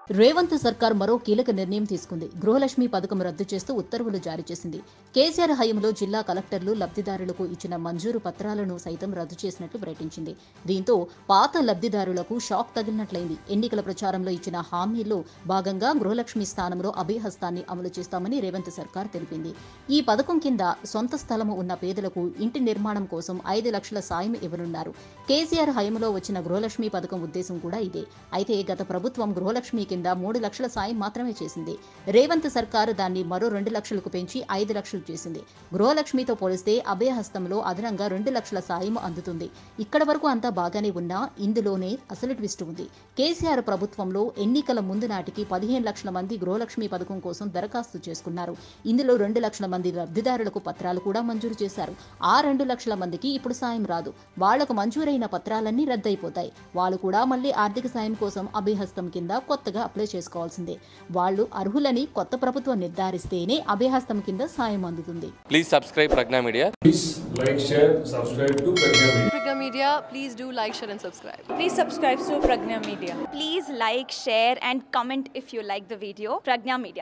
రేవంత్ సర్కార్ మరో కీలక నిర్ణయం తీసుకుంది గృహలక్ష్మి పథకం రద్దు చేస్తూ ఉత్తర్వులు జారీ చేసింది కేసీఆర్ హయాంలో జిల్లా కలెక్టర్లు లబ్ధిదారులకు ఇచ్చిన మంజూరు పత్రాలను సైతం రద్దు చేసినట్లు ప్రకటించింది దీంతో పాత లబ్ధిదారులకు షాక్ తగిలినట్లయింది ఎన్నికల ప్రచారంలో ఇచ్చిన హామీల్లో భాగంగా గృహలక్ష్మి స్థానంలో అభయహస్తాన్ని అమలు చేస్తామని రేవంత్ సర్కార్ తెలిపింది ఈ పథకం కింద సొంత స్థలము ఉన్న పేదలకు ఇంటి నిర్మాణం కోసం ఐదు లక్షల సాయం ఇవ్వనున్నారు కేసీఆర్ హయాంలో వచ్చిన గృహలక్ష్మి పథకం ఉద్దేశం కూడా ఇదే అయితే గత ప్రభుత్వం గృహలక్ష్మి కింద మూడు లక్షల సాయం మాత్రమే చేసింది రేవంత్ సర్కారు దాన్ని మరో రెండు లక్షలకు పెంచి ఐదు లక్షలు చేసింది గృహలక్ష్మితో పోలిస్తే అభయహస్తంలో అదనంగా రెండు లక్షల సాయం అందుతుంది ఇక్కడ వరకు అంతా బాగానే ఉన్నా ఇందులోనే అసలు ట్విస్ట్ ఉంది కేసీఆర్ ప్రభుత్వంలో ఎన్నికల ముందు నాటికి పదిహేను లక్షల మంది గృహలక్ష్మి పథకం కోసం దరఖాస్తు చేసుకున్నారు ఇందులో రెండు లక్షల మంది లబ్ధిదారులకు పత్రాలు కూడా మంజూరు చేశారు ఆ రెండు లక్షల మందికి ఇప్పుడు సాయం రాదు వాళ్లకు మంజూరైన పత్రాలన్నీ రద్దయిపోతాయి వాళ్ళు కూడా మళ్ళీ ఆర్థిక సాయం కోసం అభయహస్తం కింద కొత్తగా అప్లై చేసుకోవాల్సిందే వాళ్ళు అర్హులని కొత్త ప్రభుత్వం నిర్ధారిస్తేనే అభయహస్తం కింద సాయం అందుతుంది Please subscribe Pragna Media. Please like, share, subscribe to Pragya Media. Pragya Media, please do like, share, and subscribe. Please subscribe to Pragna Media. Please like, share, and comment if you like the video. Pragna Media.